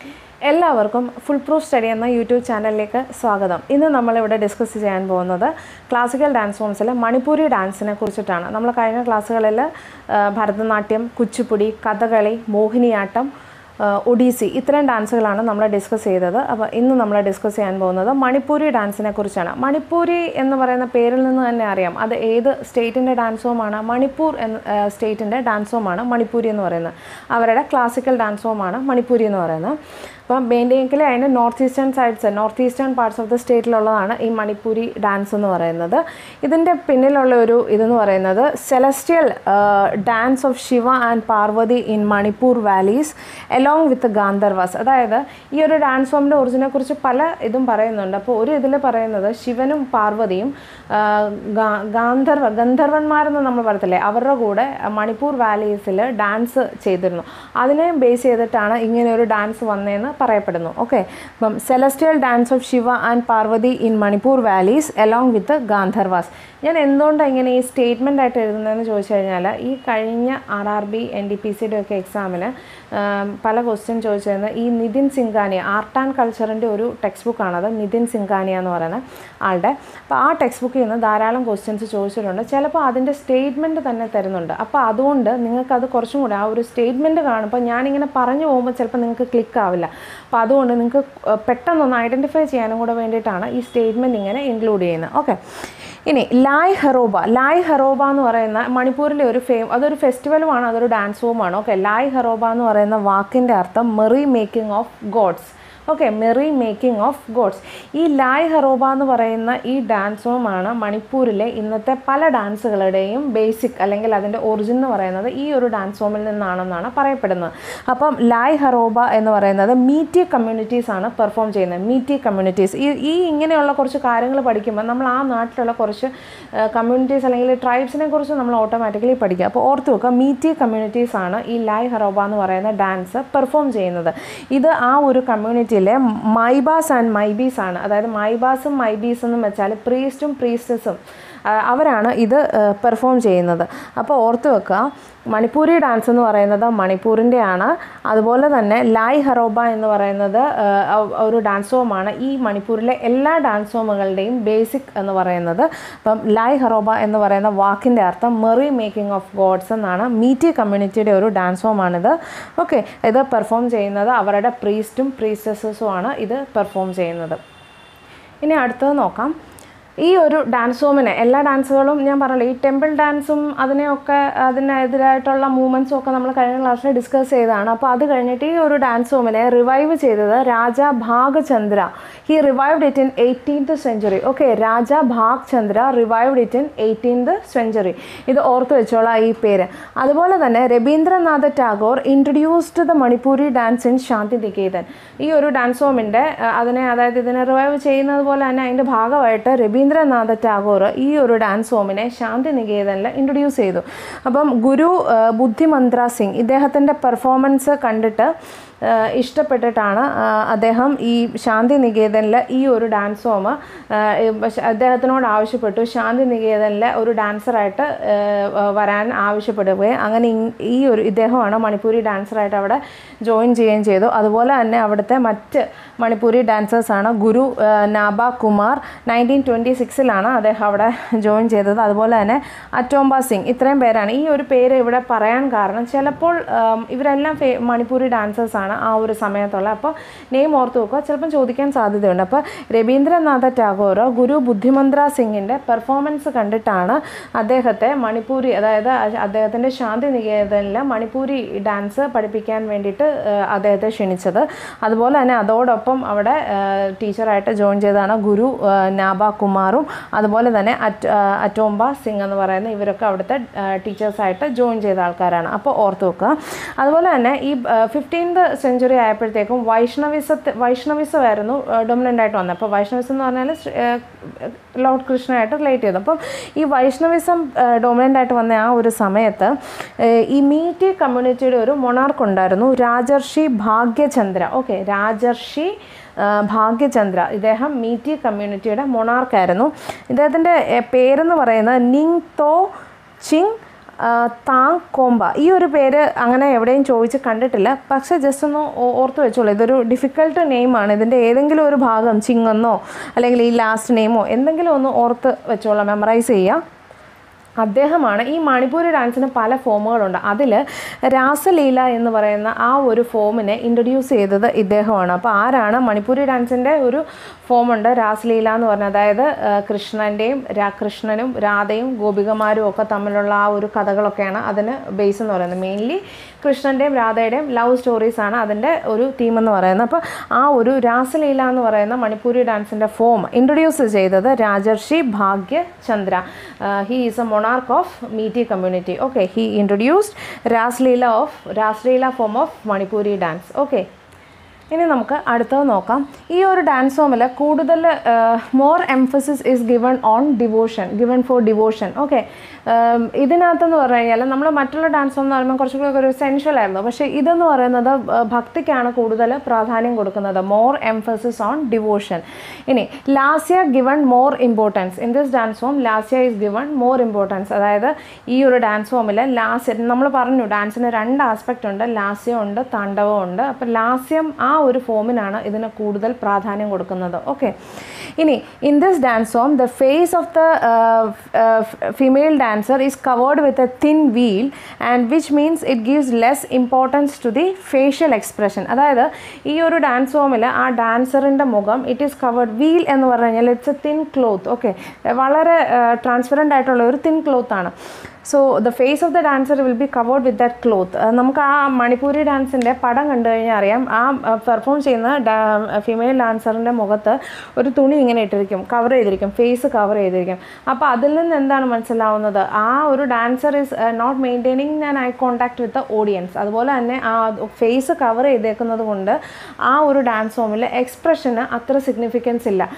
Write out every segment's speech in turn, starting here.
എല്ലാവർക്കും full proof study എന്ന YouTube ചാനലിലേക്ക് സ്വാഗതം ഇന്ന് നമ്മളിവിടെ ഡിസ്കസ് ചെയ്യാൻ പോകുന്നത് ക്ലാസിക്കൽ ഡാൻസ് ഫോംസിലെ മണിപ്പൂരി ഡാൻസിനെ കുറിച്ചിട്ടാണ് നമ്മൾ കഴിഞ്ഞ ക്ലാസ്സുകളിൽ ആ, ഭരതനാട്യം കുച്ചിപ്പുടി കഥകളി മോഹിനിയാട്ടം ആ, ഒഡീസി ഇത്രയും ഡാൻസുകളാണ് നമ്മൾ ഡിസ്കസ് ചെയ്തത് അപ്പോൾ ഇന്ന് നമ്മൾ ഡിസ്കസ് ചെയ്യാൻ പോകുന്നത് മണിപ്പൂരി ഡാൻസിനെ കുറിച്ചാണ് മണിപ്പൂരി എന്ന് പറയുന്ന പേരിൽ നിന്ന് തന്നെ അറിയാം അത് ഏത് സ്റ്റേറ്റിൻ്റെ ഡാൻസ് ഫോമാണ് മണിപ്പൂർ എന്ന സ്റ്റേറ്റിൻ്റെ ഡാൻസ് ഫോമാണ് മണിപ്പൂരി എന്ന് പറയുന്നത് അവരുടെ ക്ലാസിക്കൽ ഡാൻസ് ഫോമാണ് മണിപ്പൂരി എന്ന് പറയുന്നത് അപ്പം ബേങ്കിലെ അതിൻ്റെ north eastern sides north eastern parts of the സ്റ്റേറ്റിലുള്ളതാണ് ഈ മണിപ്പൂരി ഡാൻസ് എന്ന് പറയുന്നത് ഇതിൻ്റെ പിന്നിലുള്ള ഒരു ഇതെന്ന് പറയുന്നത് celestial dance of Shiva and Parvati in Manipur valleys along with Gandharvas അതായത് ഈ ഒരു ഡാൻസ് ഫോമിൻ്റെ ഒറിജിനെ കുറിച്ച് പല ഇതും പറയുന്നുണ്ട് അപ്പോൾ ഒരു ഇതിൽ പറയുന്നത് ശിവനും പാർവതിയും ആ, ഗാ- ഗാന്ധർവ ഗന്ധർവന്മാരെന്ന് നമ്മൾ പറയത്തില്ലേ അവരുടെ കൂടെ മണിപ്പൂർ വാലീസിൽ ഡാൻസ് ചെയ്തിരുന്നു അതിനെ ബേസ് ചെയ്തിട്ടാണ് ഇങ്ങനെ ഒരു ഡാൻസ് വന്നതെന്ന് പറയപ്പെടുന്നു ഓക്കെ അപ്പം celestial dance of Shiva and Parvati in Manipur valleys along with Gandharvas ഞാൻ എന്തുകൊണ്ടാണ് ഇങ്ങനെ ഈ സ്റ്റേറ്റ്മെൻ്റ് ആയിട്ട് എഴുതുന്നതെന്ന് ചോദിച്ചു കഴിഞ്ഞാൽ ഈ കഴിഞ്ഞ R R B N D P സിയുടെ ഒക്കെ എക്സാമിന് പല ക്വസ്റ്റ്യൻ ചോദിച്ചിരുന്നത് ഈ നിതിൻ സിംഗാനിയ ആർട്ട് ആൻഡ് കൾച്ചറിൻ്റെ ഒരു ടെക്സ്റ്റ് ബുക്കാണത് നിതിൻ സിംഗാനിയ എന്ന് പറയുന്ന ആളുടെ അപ്പോൾ ആ ടെക്സ്റ്റ് ബുക്കിൽ നിന്ന് ധാരാളം ക്വസ്റ്റ്യൻസ് ചോദിച്ചിട്ടുണ്ട് ചിലപ്പോൾ അതിൻ്റെ സ്റ്റേറ്റ്മെൻറ്റ് തന്നെ തരുന്നുണ്ട് അപ്പോൾ അതുകൊണ്ട് നിങ്ങൾക്കത് കുറച്ചും കൂടെ ആ ഒരു സ്റ്റേറ്റ്മെൻറ്റ് കാണുമ്പോൾ ഞാനിങ്ങനെ പറഞ്ഞു പോകുമ്പോൾ ചിലപ്പോൾ നിങ്ങൾക്ക് ക്ലിക്ക് ആവില്ല അപ്പോൾ അതുകൊണ്ട് നിങ്ങൾക്ക് പെട്ടെന്നൊന്ന് ഐഡൻറ്റിഫൈ ചെയ്യാനും കൂടെ വേണ്ടിയിട്ടാണ് ഈ സ്റ്റേറ്റ്മെൻറ്റ് ഇങ്ങനെ ഇൻക്ലൂഡ് ചെയ്യുന്നത് ഓക്കെ ഇനി ലായ് ഹെറോബ ലായ് ഹെറോബ എന്ന് പറയുന്ന മണിപ്പൂരിലെ ഒരു ഫേം അതൊരു ഫെസ്റ്റിവലുമാണ് അതൊരു ഡാൻസ് ഫോമാണ് ഓക്കെ ലായ് ഹെറോബ എന്ന് പറയുന്ന വാക്കിൻ്റെ അർത്ഥം merry making of gods okay merry making of gods ഈ ലായ് ഹെറോബ എന്ന് പറയുന്ന ഈ ഡാൻസ് ഫോമാണ് മണിപ്പൂരിലെ ഇന്നത്തെ പല ഡാൻസുകളുടെയും ബേസിക് അല്ലെങ്കിൽ അതിൻ്റെ ഒറിജിൻ എന്ന് പറയുന്നത് ഈ ഒരു ഡാൻസ് ഫോമിൽ നിന്നാണെന്നാണ് പറയപ്പെടുന്നത് അപ്പം ലായ് ഹെറോബ എന്ന് പറയുന്നത് മീറ്റി കമ്മ്യൂണിറ്റീസ് ആണ് പെർഫോം ചെയ്യുന്നത് മീറ്റി കമ്മ്യൂണിറ്റീസ് ഈ ഈ ഇങ്ങനെയുള്ള കുറച്ച് കാര്യങ്ങൾ പഠിക്കുമ്പോൾ നമ്മൾ ആ നാട്ടിലുള്ള കുറച്ച് കമ്മ്യൂണിറ്റീസ് അല്ലെങ്കിൽ ട്രൈബ്സിനെ കുറിച്ച് നമ്മൾ ഓട്ടോമാറ്റിക്കലി പഠിക്കുക അപ്പോൾ ഓർത്ത് വെക്കുക മീറ്റി കമ്മ്യൂണിറ്റീസ് ആണ് ഈ ലായ് ഹെറോബ എന്ന് പറയുന്ന ഡാൻസ് പെർഫോം ചെയ്യുന്നത് ഇത് ആ ഒരു കമ്മ്യൂണിറ്റിയിലെ മൈബാസ് ആൻഡ് മൈബീസ് ആണ് അതായത് മൈബാസും മൈബീസ് എന്നും വെച്ചാൽ പ്രീസ്റ്റും പ്രീസ്റ്റസും അവരാണ് ഇത് പെർഫോം ചെയ്യുന്നത് അപ്പോൾ ഓർത്ത് വെക്കുക മണിപ്പൂരി ഡാൻസ് എന്ന് പറയുന്നത് മണിപ്പൂരിൻ്റെ ആണ് അതുപോലെ തന്നെ ലായ് ഹറോബ എന്ന് പറയുന്നത് ആ, ഒരു ഡാൻസ് ഫോമാണ് ഈ മണിപ്പൂരിലെ എല്ലാ ഡാൻസ് ഫോമുകളുടെയും ബേസിക് എന്ന് പറയുന്നത് അപ്പം ലായ് ഹറോബ എന്ന് പറയുന്ന വാക്കിൻ്റെ അർത്ഥം മെറി മേക്കിംഗ് ഓഫ് ഗോഡ്സ് എന്നാണ് മീറ്റി കമ്മ്യൂണിറ്റിയുടെ ഒരു ഡാൻസ് ഫോമാണിത് ഓക്കെ ഇത് പെർഫോം ചെയ്യുന്നത് അവരുടെ പ്രീസ്റ്റും പ്രീസ്റ്റസും ആണ് ഇത് പെർഫോം ചെയ്യുന്നത് ഇനി അടുത്തത് നോക്കാം ഈ ഒരു ഡാൻസ് ഫോമിനെ എല്ലാ ഡാൻസുകളും ഞാൻ പറഞ്ഞില്ല ഈ ടെമ്പിൾ ഡാൻസും അതിനെയൊക്കെ അതിനെതിരായിട്ടുള്ള മൂവ്മെൻറ്റ്സും ഒക്കെ നമ്മൾ കഴിഞ്ഞ ക്ലാസ്സിൽ ഡിസ്കസ് ചെയ്തതാണ് അപ്പോൾ അത് കഴിഞ്ഞിട്ട് ഈ ഒരു ഡാൻസ് ഫോമിനെ റിവൈവ് ചെയ്തത് Raja Bhagachandra he revived it in eighteenth century okay Raja Bhag Chandra revived it in eighteenth century ഇത് ഓർത്ത് വെച്ചോളാം ഈ പേര് അതുപോലെ തന്നെ Rabindranath Tagore introduced the Manipuri dance in Shanti Niketan ഈ ഒരു ഡാൻസ് ഫോമിൻ്റെ അതിനെ അതായത് ഇതിനെ റിവൈവ് ചെയ്യുന്നത് പോലെ തന്നെ അതിൻ്റെ ഭാഗമായിട്ട് രവീന്ദ്രനാഥ ടാഗോർ ഈ ഒരു ഡാൻസ് ഫോമിനെ ശാന്തി നികേതനിൽ ഇൻട്രൊഡ്യൂസ് ചെയ്തു അപ്പം ഗുരു ആ, ബുദ്ധിമന്ത്ര സിംഗ് ഇദ്ദേഹത്തിൻ്റെ പെർഫോമൻസ് കണ്ടിട്ട് ആ, ഇഷ്ടപ്പെട്ടിട്ടാണ് ആ, അദ്ദേഹം ഈ ശാന്തി നികേതനിൽ ഈ ഒരു ഡാൻസ് ഫോം അദ്ദേഹത്തിനോട് ആവശ്യപ്പെട്ടു ശാന്തി നികേതനിലെ ഒരു ഡാൻസറായിട്ട് ആ, വരാൻ ആവശ്യപ്പെടുകയും അങ്ങനെ ഇ- ഈ ഒരു ഇദ്ദേഹമാണ് മണിപ്പൂരി ഡാൻസറായിട്ട് അവിടെ ജോയിൻ ചെയ്യുകയും ചെയ്തു അതുപോലെ തന്നെ അവിടുത്തെ മറ്റ് മണിപ്പൂരി ഡാൻസേഴ്സാണ് ഗുരു ആ, നാബ കുമാർ നയൻറ്റീൻ ട്വൻറ്റി സിക്സിലാണ് അദ്ദേഹം അവിടെ ജോയിൻ ചെയ്തത് അതുപോലെ തന്നെ അറ്റോംബ സിംഗ് ഇത്രയും പേരാണ് ഈ ഒരു പേര് ഇവിടെ പറയാൻ കാരണം ചിലപ്പോൾ ആം, ഇവരെല്ലാം ഫേ മണിപ്പൂരി ഡാൻസേഴ്സാണ് ആ ഒരു സമയത്തുള്ള അപ്പോൾ നെയിം ഓർത്ത് വെക്കുക ചിലപ്പം ചോദിക്കാൻ സാധ്യതയുണ്ട് അപ്പോൾ രവീന്ദ്രനാഥ ടാഗോർ ഗുരു ബുദ്ധിമന്ത്ര സിംഗിൻ്റെ പെർഫോമൻസ് കണ്ടിട്ടാണ് അദ്ദേഹത്തെ മണിപ്പൂരി അതായത് അദ്ദേഹത്തിൻ്റെ ശാന്തി നികേതനിൽ മണിപ്പൂരി ഡാൻസ് പഠിപ്പിക്കാൻ വേണ്ടിയിട്ട് ആ, അദ്ദേഹത്തെ ക്ഷണിച്ചത് അതുപോലെ തന്നെ അതോടൊപ്പം അവിടെ ആ, ടീച്ചറായിട്ട് ജോയിൻ ചെയ്തതാണ് ഗുരു ആ, നാബ കുമാറും അതുപോലെ തന്നെ അറ്റ് ആ, അറ്റോംബ സിംഗ് എന്ന് പറയുന്ന ഇവരൊക്കെ അവിടുത്തെ ടീച്ചേഴ്സായിട്ട് ജോയിൻ ചെയ്ത ആൾക്കാരാണ് അപ്പോൾ ഓർത്ത് വെക്കുക അതുപോലെ തന്നെ ഈ ഫിഫ്റ്റീൻത് സെഞ്ചുറി ആയപ്പോഴത്തേക്കും വൈഷ്ണവിസത്തെ വൈഷ്ണവിസമായിരുന്നു ഡൊമിനൻ്റ് ആയിട്ട് വന്നത് അപ്പോൾ വൈഷ്ണവിസം എന്ന് പറഞ്ഞാൽ ശ്രീ- ആ, ലോർഡ് കൃഷ്ണയായിട്ട് റിലേറ്റ് ചെയ്തു അപ്പം ഈ വൈഷ്ണവിസം ഡൊമിനൻ്റ് ആയിട്ട് വന്ന ആ ഒരു സമയത്ത് ആ, ഈ മീറ്റി കമ്മ്യൂണിറ്റിയുടെ ഒരു മൊണാർക്ക് ഉണ്ടായിരുന്നു രാജർഷി ഭാഗ്യചന്ദ്ര ഓക്കെ രാജർഷി ആ, ഭാഗ്യചന്ദ്ര ഇദ്ദേഹം മീറ്റി കമ്മ്യൂണിറ്റിയുടെ മൊണാർക്കായിരുന്നു ഇദ്ദേഹത്തിൻ്റെ പേരെന്ന് പറയുന്നത് നിങ് തോ ചിങ് താങ് കോമ്പ ഈ ഒരു പേര് അങ്ങനെ എവിടെയും ചോദിച്ച് കണ്ടിട്ടില്ല പക്ഷേ ജസ്റ്റ് ഒന്ന് ഓ- ഓർത്ത് വെച്ചോളൂ ഇതൊരു ഡിഫിക്കൽട്ട് നെയിമാണ് ഇതിൻ്റെ ഏതെങ്കിലും ഒരു ഭാഗം ചിങ്ങെന്നോ അല്ലെങ്കിൽ ഈ ലാസ്റ്റ് നെയിമോ എന്തെങ്കിലും ഒന്ന് ഓർത്ത് വെച്ചോളാം മെമ്മറൈസ് ചെയ്യുക അദ്ദേഹമാണ് ഈ മണിപ്പൂരി ഡാൻസിന് പല ഫോമുകളുണ്ട് അതിൽ രാസലീല എന്ന് പറയുന്ന ആ ഒരു ഫോമിനെ ഇൻട്രൊഡ്യൂസ് ചെയ്തത് ഇദ്ദേഹമാണ് അപ്പോൾ ആരാണ് മണിപ്പൂരി ഡാൻസിൻ്റെ ഒരു ഫോമുണ്ട് രാസലീല എന്ന് പറഞ്ഞാൽ അതായത് ആ, കൃഷ്ണൻ്റെയും രാ കൃഷ്ണനും രാധയും ഗോപികമാരും ഒക്കെ തമ്മിലുള്ള ആ ഒരു കഥകളൊക്കെയാണ് അതിന് ബേസ് എന്ന് പറയുന്നത് മെയിൻലി കൃഷ്ണൻ്റെയും രാധയുടെയും ലവ് സ്റ്റോറീസ് ആണ് അതിൻ്റെ ഒരു തീം എന്ന് പറയുന്നത് അപ്പോൾ ആ ഒരു രാസലീല എന്ന് പറയുന്ന മണിപ്പൂരി ഡാൻസിൻ്റെ ഫോം ഇൻട്രൊഡ്യൂസ് ചെയ്തത് Rajarshi Bhagya Chandra he is a monarch of Meitei community okay he introduced Raslila of Raslila form of Manipuri dance okay ഇനി നമുക്ക് അടുത്തത് നോക്കാം ഈ ഒരു ഡാൻസ് ഫോമിൽ കൂടുതൽ more emphasis is given on devotion given for devotion okay ഇതിനകത്തെന്ന് പറഞ്ഞു കഴിഞ്ഞാൽ നമ്മൾ മറ്റുള്ള ഡാൻസ് ഫോം എന്ന് പറയുമ്പോൾ കുറച്ചുകൂടി ഒരു സെൻഷ്വൽ ആയിരുന്നു പക്ഷേ ഇതെന്ന് പറയുന്നത് ആ, ഭക്തിക്കാണ് കൂടുതൽ പ്രാധാന്യം കൊടുക്കുന്നത് മോർ എംഫസിസ് ഓൺ ഡിവോഷൻ ഇനി Lasya given more importance in this dance form Lasya is given more importance അതായത് ഈ ഒരു ഡാൻസ് ഫോമിൽ ലാസ്യ നമ്മൾ പറഞ്ഞു ഡാൻസിന് രണ്ട് ആസ്പെക്റ്റ് ഉണ്ട് ലാസ്യം ഉണ്ട് താണ്ഡവം ഉണ്ട് അപ്പോൾ ലാസ്യം ആ ഒരു ഫോമിനാണ് ഇതിന് കൂടുതൽ പ്രാധാന്യം കൊടുക്കുന്നത് ഓക്കെ ഇനി in this dance form the face of the female dancer is covered with a thin veil and which means it gives less importance to the facial expression അതായത് ഈ ഒരു ഡാൻസ് ഫോമിൽ ആ ഡാൻസറിൻ്റെ മുഖം ഇറ്റ് ഈസ് കവേർഡ് വീൽ എന്ന് പറഞ്ഞു കഴിഞ്ഞാൽ it's a thin cloth okay വളരെ ട്രാൻസ്പെറൻ്റ് ആയിട്ടുള്ള ഒരു തിൻ ക്ലോത്ത് ആണ് so the face of the dancer will be covered with that cloth നമുക്ക് ആ മണിപ്പൂരി ഡാൻസിൻ്റെ പടം കണ്ടു കഴിഞ്ഞാൽ അറിയാം ആ പെർഫോം ചെയ്യുന്ന ഫീമെയിൽ ഡാൻസറിൻ്റെ മുഖത്ത് ഒരു തുണി ഇങ്ങനെ ഇട്ടിരിക്കും കവർ ചെയ്തിരിക്കും ഫേസ് കവർ ചെയ്തിരിക്കും അപ്പോൾ അതിൽ നിന്ന് എന്താണ് മനസ്സിലാവുന്നത് ആ ഒരു ഡാൻസർ ഈസ് നോട്ട് മെയിൻറ്റെയിനിങ് ഞാൻ ഐ കോൺടാക്ട് വിത്ത് ഓഡിയൻസ് അതുപോലെ തന്നെ ആ ഫേസ് കവർ ചെയ്തേക്കുന്നത് കൊണ്ട് ആ ഒരു ഡാൻസ് ഫോമിൽ എക്സ്പ്രഷന് അത്ര സിഗ്നിഫിക്കൻസ് ഇല്ല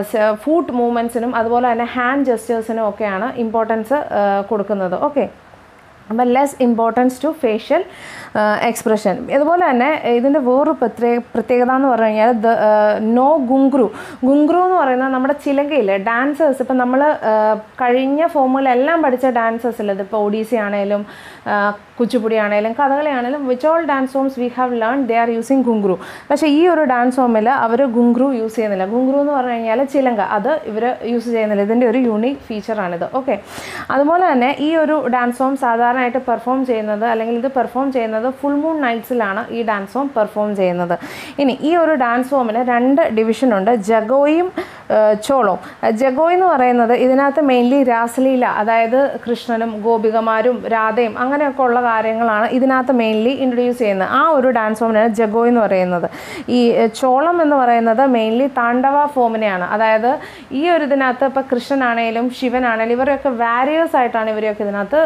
ഫുഡ് മൂവ്മെൻറ്റ്സിനും അതുപോലെ തന്നെ ഹാൻഡ് ജസ്റ്റേഴ്സിനും ഒക്കെയാണ് ഇമ്പോർട്ടൻസ് കൊടുക്കുന്നത് ഓക്കെ അപ്പം less importance to facial expression ഇതുപോലെ തന്നെ ഇതിൻ്റെ വേറൊരു പ്രത്യേക പ്രത്യേകത എന്ന് പറഞ്ഞു കഴിഞ്ഞാൽ ദ നോ ഗുങ്ക്രു ഗുങ്ക്രു എന്ന് പറയുന്നത് നമ്മുടെ ചിലങ്കയില്ലേ ഡാൻസേഴ്സ് ഇപ്പം നമ്മൾ കഴിഞ്ഞ ഫോമുകളെല്ലാം പഠിച്ച ഡാൻസേഴ്സിൽ ഇതിപ്പോൾ ഒഡീസി ആണെങ്കിലും ആ, കുച്ചിപ്പുടി ആണെങ്കിലും കഥകളി ആണെങ്കിലും which all dance forms we have learn they are using ghungroo പക്ഷേ ഈ ഒരു ഡാൻസ് ഫോമിൽ അവർ ഗുങ്ക്രു യൂസ് ചെയ്യുന്നില്ല ഗുങ്ക്രു എന്ന് പറഞ്ഞു കഴിഞ്ഞാൽ ചിലങ്ക അത് ഇവർ യൂസ് ചെയ്യുന്നില്ല ഇതിൻ്റെ ഒരു യൂണീക്ക് ഫീച്ചറാണിത് ഓക്കെ അതുപോലെ തന്നെ ഈ ഒരു ഡാൻസ് ഫോം സാധാരണയായിട്ട് പെർഫോം ചെയ്യുന്നത് അല്ലെങ്കിൽ ഇത് പെർഫോം ചെയ്യുന്നത് ഫുൾ മൂൺ നൈറ്റ്സിലാണ് ഈ ഡാൻസ് ഫോം പെർഫോം ചെയ്യുന്നത് ഇനി ഈ ഒരു ഡാൻസ് ഫോമിന് രണ്ട് ഡിവിഷനുണ്ട് ജഗോയും ചോളവും ജഗോയ് എന്ന് പറയുന്നത് ഇതിനകത്ത് മെയിൻലി രാസലീല അതായത് കൃഷ്ണനും ഗോപികമാരും രാധയും അങ്ങനെയൊക്കെ ഉള്ള കാര്യങ്ങളാണ് ഇതിനകത്ത് മെയിൻലി ഇൻട്രൊഡ്യൂസ് ചെയ്യുന്നത് ആ ഒരു ഡാൻസ് ഫോമിനാണ് ജഗോയ് എന്ന് പറയുന്നത് ഈ ഏഹ്, ചോളം എന്ന് പറയുന്നത് മെയിൻലി താണ്ഡവ ഫോമിനെയാണ് അതായത് ഈ ഒരു ഇതിനകത്ത് ഇപ്പോൾ കൃഷ്ണനാണേലും ശിവനാണേലും ഇവരൊക്കെ വാരിയേഴ്സ് ആയിട്ടാണ് ഇവരെയൊക്കെ ഇതിനകത്ത്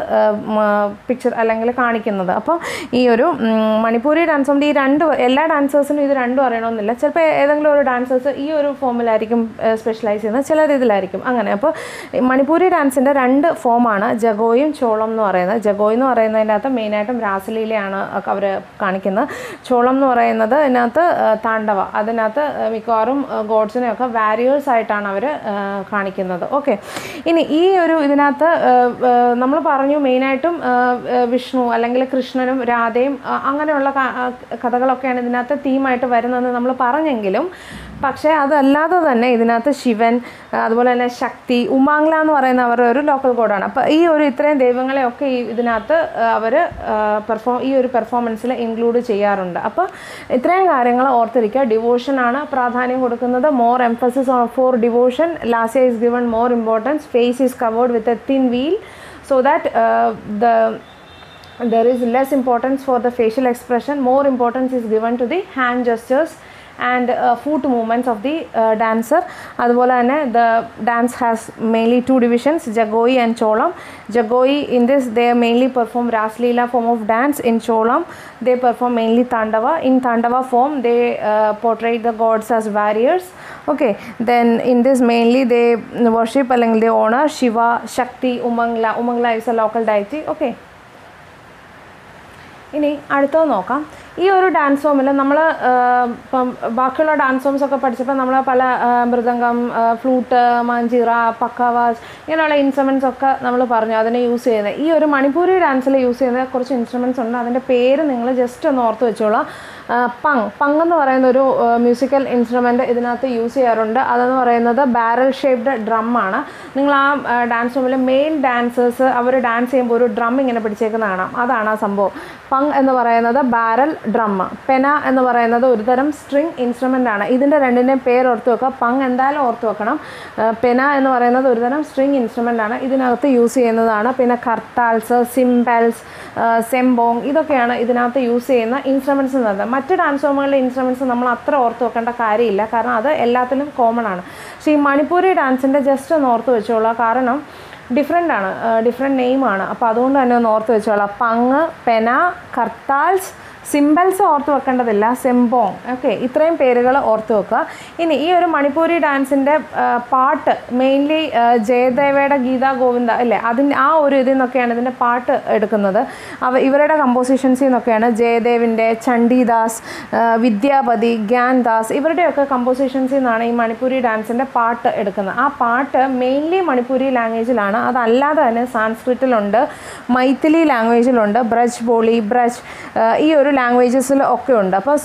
പിക്ചർ അല്ലെങ്കിൽ കാണിക്കുന്നത് അപ്പോൾ ഈ ഒരു ഉം, മണിപ്പൂരി ഡാൻസ് ഫോമിൽ ഈ രണ്ട് എല്ലാ ഡാൻസേഴ്സിനും ഇത് രണ്ടും അറിയണമെന്നില്ല ചിലപ്പോൾ ഏതെങ്കിലും ഒരു ഡാൻസേഴ്സ് ഈ ഒരു ഫോമിലായിരിക്കും സ്പെഷ്യലൈസ് ചെയ്യുന്നത് ചിലർ ഇതിലായിരിക്കും അങ്ങനെ അപ്പോൾ ഈ മണിപ്പൂരി ഡാൻസിൻ്റെ രണ്ട് ഫോമാണ് ജഗോയും ചോളം എന്ന് പറയുന്നത് ജഗോയ് എന്ന് പറയുന്നതിൻ്റെ അകത്ത് മെയിനായിട്ടും രാസലീലയാണ് അവർ കാണിക്കുന്നത് ചോളം എന്ന് പറയുന്നത് ഇതിനകത്ത് ആ, താണ്ഡവ അതിനകത്ത് ആ, മിക്കവാറും ഗോഡ്സിനെയൊക്കെ വാരിയേഴ്സ് ആയിട്ടാണ് അവർ കാണിക്കുന്നത് ഓക്കെ ഇനി ഈ ഒരു ഇതിനകത്ത് നമ്മൾ പറഞ്ഞു മെയിനായിട്ടും ആ, ആ, വിഷ്ണു അല്ലെങ്കിൽ കൃഷ്ണനും രാധയും ആ, അങ്ങനെയുള്ള ക- ആ, കഥകളൊക്കെയാണ് ഇതിനകത്ത് തീമായിട്ട് വരുന്നതെന്ന് നമ്മൾ പറഞ്ഞെങ്കിലും പക്ഷേ അതല്ലാതെ തന്നെ ഇതിനകത്ത് ശിവൻ ആ, അതുപോലെ തന്നെ ശക്തി ഉമാങ്ല എന്ന് പറയുന്ന അവരുടെ ഒരു ലോക്കൽ കോഡാണ് അപ്പോൾ ഈ ഒരു ഇത്രയും ദൈവങ്ങളെയൊക്കെ ഈ ഇതിനകത്ത് അവർ പെർഫോം ഈ ഒരു പെർഫോമൻസിൽ ഇൻക്ലൂഡ് ചെയ്യാറുണ്ട് അപ്പോൾ ഇത്രയും കാര്യങ്ങൾ ഓർത്തിരിക്കുക ഡിവോഷനാണ് പ്രാധാന്യം കൊടുക്കുന്നത് more emphasis for devotion last is given more importance face is covered with a thin veil so that uh, the there is less importance for the facial expression more importance is given to the hand gestures and uh, foot movements of the uh, dancer അതുപോലെ തന്നെ the dance has mainly two divisions jagoi and cholam jagoi in this they mainly perform rasleela form of dance in cholam they perform mainly tandava in tandava form they uh, portray the gods as warriors okay then in this mainly they worship അല്ലെങ്കിൽ they honor shiva shakti umangla umangla is a local deity okay ഇനി അടുത്തത് നോക്കാം ഈ ഒരു dance ഫോമിൽ നമ്മൾ ഇപ്പം ബാക്കിയുള്ള ഡാൻസ് ഫോംസ് ഒക്കെ പഠിച്ചപ്പോൾ നമ്മൾ പല ആ, മൃദംഗം ഫ്ലൂട്ട് മാഞ്ചിറ പക്കാവാസ് ഇങ്ങനെയുള്ള ഇൻസ്ട്രുമെൻറ്റ്സ് ഒക്കെ നമ്മൾ പറഞ്ഞു അതിനെ യൂസ് ചെയ്യുന്നത് ഈ ഒരു മണിപ്പൂരി ഡാൻസിൽ യൂസ് ചെയ്യുന്ന കുറച്ച് ഇൻസ്ട്രുമെൻറ്റ്സ് ഉണ്ട് അതിൻ്റെ പേര് നിങ്ങൾ ജസ്റ്റ് ഒന്ന് ഓർത്ത് വെച്ചോളാം ആ, പങ് പങ് എന്ന് പറയുന്ന ഒരു മ്യൂസിക്കൽ ഇൻസ്ട്രുമെൻ്റ് ഇതിനകത്ത് യൂസ് ചെയ്യാറുണ്ട് അതെന്ന് പറയുന്നത് ബാരൽ ഷേപ്ഡ് ഡ്രം ആണ് നിങ്ങൾ ആ ഡാൻസ് ഫോമിൽ മെയിൻ ഡാൻസേഴ്സ് അവർ ഡാൻസ് ചെയ്യുമ്പോൾ ഒരു ഡ്രം ഇങ്ങനെ പിടിച്ചേക്കുന്ന കാണാം അതാണ് ആ സംഭവം പങ് എന്ന് പറയുന്നത് ബാരൽ ഡ്രം പെന എന്ന് പറയുന്നത് ഒരു തരം സ്ട്രിങ് ഇൻസ്ട്രുമെൻ്റ് ആണ് ഇതിൻ്റെ രണ്ടിൻ്റെയും പേര് ഓർത്ത് വെക്കുക പങ് എന്തായാലും ഓർത്ത് വെക്കണം ആ, പെന എന്ന് പറയുന്നത് ഒരു തരം സ്ട്രിങ് ഇൻസ്ട്രുമെൻ്റ് ആണ് ഇതിനകത്ത് യൂസ് ചെയ്യുന്നതാണ് പിന്നെ കർത്താൽസ് സിംബൽസ് സെംബോങ് ഇതൊക്കെയാണ് ഇതിനകത്ത് യൂസ് ചെയ്യുന്ന ഇൻസ്ട്രുമെൻറ്റ്സ് എന്ന് പറയുന്നത് മറ്റ് ഡാൻസ് ഫോമുകളിലെ ഇൻസ്ട്രുമെൻറ്റ്സ് നമ്മൾ അത്ര ഓർത്ത് വെക്കേണ്ട കാര്യമില്ല കാരണം അത് എല്ലാത്തിലും കോമൺ ആണ് പക്ഷേ ഈ മണിപ്പൂരി ഡാൻസിൻ്റെ ജസ്റ്റ് ഒന്ന് ഓർത്ത് വെച്ചോളാം കാരണം ഡിഫറെൻ്റ് ആണ് ഡിഫറെൻറ്റ് നെയിമാണ് അപ്പോൾ അതുകൊണ്ട് തന്നെ ഒന്ന് ഓർത്ത് വെച്ചോളാം പങ് പെന കർത്താൽസ് സിംബൽസ് ഓർത്ത് വെക്കേണ്ടതില്ല സെംബോങ് ഓക്കെ ഇത്രയും പേരുകൾ ഓർത്ത് വെക്കുക ഇനി ഈ ഒരു മണിപ്പൂരി ഡാൻസിൻ്റെ പാട്ട് മെയിൻലി ജയദേവയുടെ ഗീതാ ഗോവിന്ദ അല്ലേ അതിൻ്റെ ആ ഒരു ഇതിൽ നിന്നൊക്കെയാണ് ഇതിൻ്റെ പാട്ട് എടുക്കുന്നത് അവ ഇവരുടെ കമ്പോസിഷൻസിൽ നിന്നൊക്കെയാണ് ജയദേവിൻ്റെ ചണ്ഡീദാസ് ആ, വിദ്യാപതി ഗ്യാൻദാസ് ഇവരുടെയൊക്കെ കമ്പോസിഷൻസിൽ നിന്നാണ് ഈ മണിപ്പൂരി ഡാൻസിൻ്റെ പാട്ട് എടുക്കുന്നത് ആ പാട്ട് മെയിൻലി മണിപ്പൂരി ലാംഗ്വേജിലാണ് അതല്ലാതെ തന്നെ സാൻസ്ക്രിറ്റിലുണ്ട് മൈഥിലി ലാംഗ്വേജിലുണ്ട് ബ്രജ് ബോളി ബ്രജ് ആ, ഈ ഒരു ലാംഗ്വേജസിൽ ഒക്കെ ഉണ്ട് അപ്പോൾ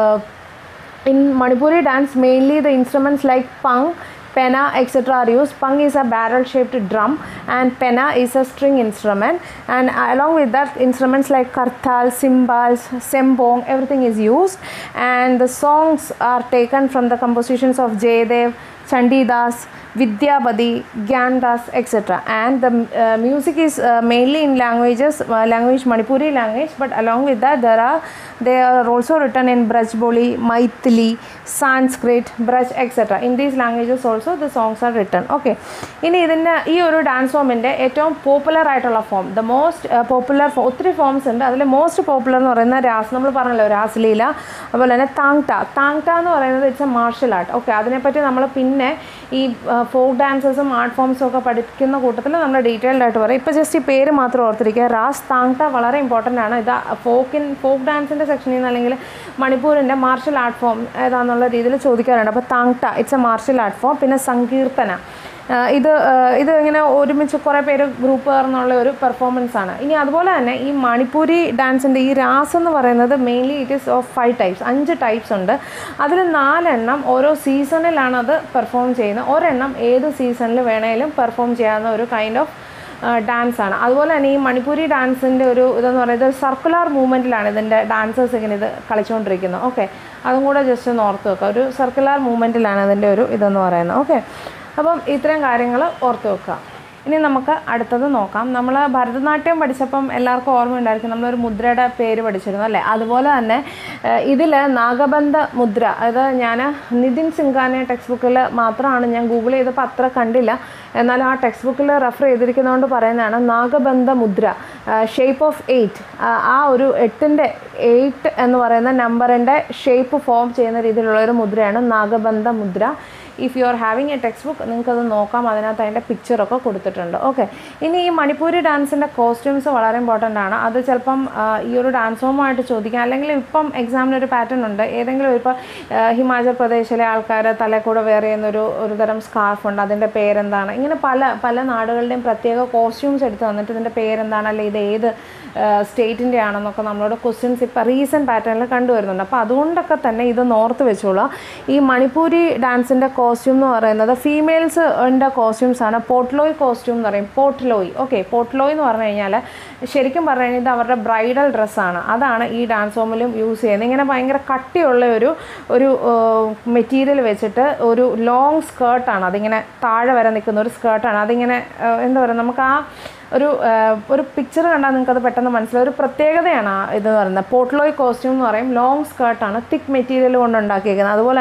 in Manipuri dance, mainly the instruments like pang, penna, etc. are used. Pang is a barrel-shaped drum, and penna is a string instrument. And along with that, instruments like kartal, cymbals, sembong, everything is used. And the songs are taken from the compositions of Jayadev, Chandidas, Vidyapati, Gyandas, etc. And the uh, music is uh, mainly in languages, uh, language Manipuri language, but along with that there are they are also written in Brajboli, Maithili, Sanskrit, Braj, etc. In these languages also the songs are written. Okay. ഇനി ഇതിൻ്റെ ഈ ഒരു dance ഫോമിൻ്റെ ഏറ്റവും popular ആയിട്ടുള്ള form the most popular ഒത്തിരി forms ഉണ്ട് അതിൽ most popular എന്ന് പറയുന്ന രാസ് നമ്മൾ പറഞ്ഞല്ലോ രാസ്ലീല അതുപോലെ തന്നെ താങ്ട താങ്ട എന്ന് പറയുന്നത് it's a martial art okay അതിനെപ്പറ്റി നമ്മൾ പിന്നെ ഈ ഫോക്ക് ഡാൻസസും ആർട്ട് ഫോംസും ഒക്കെ പഠിക്കുന്ന കൂട്ടത്തിൽ നമ്മൾ ഡീറ്റെയിൽഡ് ആയിട്ട് പറയും ഇപ്പോൾ ജസ്റ്റ് ഈ പേര് മാത്രം ഓർത്തിരിക്കുക റാസ് താങ്ട വളരെ ഇമ്പോർട്ടൻ്റ് ആണ് ഇത് ഫോക്കിൻ ഫോക്ക് ഡാൻസിൻ്റെ സെക്ഷനിൽ നിന്ന് അല്ലെങ്കിൽ മണിപ്പൂരിൻ്റെ മാർഷൽ ആർട്ട് ഫോം ഏതാണെന്നുള്ള രീതിയിൽ ചോദിക്കാറുണ്ട് അപ്പോൾ Thangta it's a martial art form പിന്നെ സങ്കീർത്തന ആ, ഇത് ആ, ഇത് ഇങ്ങനെ ഒരുമിച്ച് കുറേ പേര് ഗ്രൂപ്പ് ചേർന്നുള്ള ഒരു പെർഫോമൻസ് ആണ് ഇനി അതുപോലെ തന്നെ ഈ മണിപ്പൂരി ഡാൻസിൻ്റെ ഈ രാസ് എന്ന് പറയുന്നത് mainly it is of five types അഞ്ച് ടൈപ്സ് ഉണ്ട് അതിൽ നാലെണ്ണം ഓരോ സീസണിലാണ് അത് പെർഫോം ചെയ്യുന്നത് ഒരെണ്ണം ഏത് സീസണിൽ വേണേലും പെർഫോം ചെയ്യാവുന്ന ഒരു കൈൻഡ് ഓഫ് ഡാൻസ് ആണ് അതുപോലെ തന്നെ ഈ മണിപ്പൂരി ഡാൻസിൻ്റെ ഒരു ഇതെന്ന് പറയുന്നത് ഒരു സർക്കുലർ മൂവ്മെൻറ്റിലാണ് ഇതിൻ്റെ ഡാൻസേഴ്സ് ഇങ്ങനെ ഇത് കളിച്ചുകൊണ്ടിരിക്കുന്നത് ഓക്കെ അതും കൂടെ ജസ്റ്റ് ഒന്ന് ഓർത്ത് വെക്കുക ഒരു സർക്കുലർ മൂവ്മെൻറ്റിലാണ് ഇതിൻ്റെ ഒരു ഇതെന്ന് പറയുന്നത് ഓക്കെ അപ്പം ഇത്രയും കാര്യങ്ങൾ ഓർത്ത് വെക്കുക ഇനി നമുക്ക് അടുത്തത് നോക്കാം നമ്മൾ ഭരതനാട്യം പഠിച്ചപ്പം എല്ലാവർക്കും ഓർമ്മയുണ്ടായിരിക്കും നമ്മളൊരു മുദ്രയുടെ പേര് പഠിച്ചിരുന്നു അല്ലേ അതുപോലെ തന്നെ ഇതിൽ നാഗബന്ധ മുദ്ര അതായത് ഞാൻ നിതിൻ സിംഗാനെ ടെക്സ്റ്റ് ബുക്കിൽ മാത്രമാണ് ഞാൻ ഗൂഗിൾ ചെയ്തപ്പോൾ അത്ര കണ്ടില്ല എന്നാലും ആ ടെക്സ്റ്റ് ബുക്കിൽ റെഫർ ചെയ്തിരിക്കുന്നതുകൊണ്ട് പറയുന്നതാണ് നാഗബന്ധ മുദ്ര ഷേപ്പ് ഓഫ് എയ്റ്റ് ആ ഒരു എട്ടിൻ്റെ എയ്റ്റ് എന്ന് പറയുന്ന നമ്പറിൻ്റെ ഷേപ്പ് ഫോം ചെയ്യുന്ന രീതിയിലുള്ള ഒരു മുദ്രയാണ് നാഗബന്ധ മുദ്ര if you are having a text book നിങ്ങൾക്കത് നോക്കാം അതിനകത്ത് അതിൻ്റെ പിക്ചറൊക്കെ കൊടുത്തിട്ടുണ്ട് ഓക്കെ ഇനി ഈ മണിപ്പൂരി ഡാൻസിൻ്റെ കോസ്റ്റ്യൂംസ് വളരെ ഇമ്പോർട്ടൻ്റ് ആണ് അത് ചിലപ്പം ആ, ഈ ഒരു ഡാൻസ് ഫോമായിട്ട് ചോദിക്കാം അല്ലെങ്കിൽ ഇപ്പം എക്സാമിന് ഒരു പാറ്റേൺ ഉണ്ട് ഏതെങ്കിലും ഇപ്പോൾ ഹിമാചൽ പ്രദേശിലെ ആൾക്കാർ തലക്കൂടെ വെയർ ചെയ്യുന്ന ഒരു ഒരു തരം സ്കാർഫ് ഉണ്ട് അതിൻ്റെ പേരെന്താണ് ഇങ്ങനെ പല പല നാടുകളുടെയും പ്രത്യേക കോസ്റ്റ്യൂംസ് എടുത്ത് തന്നിട്ട് ഇതിൻ്റെ പേരെന്താണ് അല്ലെങ്കിൽ ഇത് ഏത് സ്റ്റേറ്റിൻ്റെ ആണെന്നൊക്കെ നമ്മളോട് ക്വസ്റ്റ്യൻസ് ഇപ്പോൾ റീസെൻറ്റ് പാറ്റേണിൽ കണ്ടുവരുന്നുണ്ട് അപ്പോൾ അതുകൊണ്ടൊക്കെ തന്നെ ഇത് ഓർത്ത് വെച്ചോളാം ഈ മണിപ്പൂരി ഡാൻസിൻ്റെ കോസ്റ്റ്യൂം എന്ന് പറയുന്നത് ഫീമെയിൽസ് ഉണ്ട് കോസ്റ്റ്യൂംസ് ആണ് പോട്ട്ലോയ് കോസ്റ്റ്യൂം എന്ന് പറയും പോട്ട്ലോയ് ഓക്കെ പോട്ട്ലോയ് എന്ന് പറഞ്ഞു കഴിഞ്ഞാൽ ശരിക്കും പറഞ്ഞു കഴിഞ്ഞാൽ ഇത് അവരുടെ ബ്രൈഡൽ ഡ്രസ്സാണ് അതാണ് ഈ ഡാൻസ് ഫോമിലും യൂസ് ചെയ്യുന്നത് ഇങ്ങനെ ഭയങ്കര കട്ടിയുള്ള ഒരു ഒരു മെറ്റീരിയൽ വെച്ചിട്ട് ഒരു ലോങ് സ്കേർട്ടാണ് അതിങ്ങനെ താഴെ വരെ നിൽക്കുന്ന ഒരു സ്കേർട്ടാണ് അതിങ്ങനെ ആ, എന്താ പറയുക നമുക്ക് ആ ഒരു ആ, ഒരു പിക്ചർ കണ്ടാൽ നിങ്ങൾക്ക് അത് പെട്ടെന്ന് മനസ്സിലാവും ഒരു പ്രത്യേകതയാണ് ആ ഇത് പറയുന്നത് പോട്ട്ലോയ് കോസ്റ്റ്യൂം എന്ന് പറയും ലോങ് സ്കേർട്ടാണ് തിക്ക് മെറ്റീരിയൽ കൊണ്ട് ഉണ്ടാക്കിയിരിക്കുന്നത് അതുപോലെ തന്നെ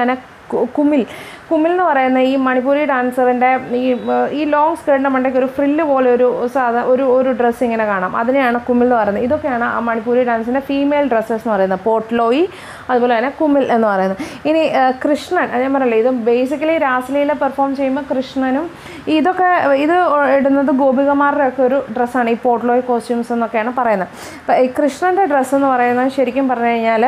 കു- കുമിൽ കുമിൽ എന്ന് പറയുന്ന ഈ മണിപ്പൂരി ഡാൻസറിൻ്റെ ഈ ഏർ, ഈ ലോങ് സ്കേർട്ടിൻ്റെ മണ്ടയ്ക്ക് ഒരു ഫ്രില്ല് പോലെ ഒരു സാധാ ഒരു ഒരു ഡ്രസ്സ് ഇങ്ങനെ കാണാം അതിനെയാണ് കുമിൽ എന്ന് പറയുന്നത് ഇതൊക്കെയാണ് ആ മണിപ്പൂരി ഡാൻസിൻ്റെ ഫീമെയിൽ ഡ്രസ്സസ് എന്ന് പറയുന്നത് പോട്ട്ലോയി അതുപോലെ തന്നെ കുമിൽ എന്ന് പറയുന്നത് ഇനി ഏർ, കൃഷ്ണൻ അത് ഞാൻ പറയല്ലേ ഇത് ബേസിക്കലി രാസലീല പെർഫോം ചെയ്യുമ്പോൾ കൃഷ്ണനും ഇതൊക്കെ ഇത് ഇടുന്നത് ഗോപികമാരുടെ ഒക്കെ ഒരു ഡ്രസ്സാണ് ഈ പോട്ട്ലോയി കോസ്റ്റ്യൂംസ് എന്നൊക്കെയാണ് പറയുന്നത് അപ്പോൾ ഈ കൃഷ്ണൻ്റെ ഡ്രസ്സ് എന്ന് പറയുന്നത് ശരിക്കും പറഞ്ഞു കഴിഞ്ഞാൽ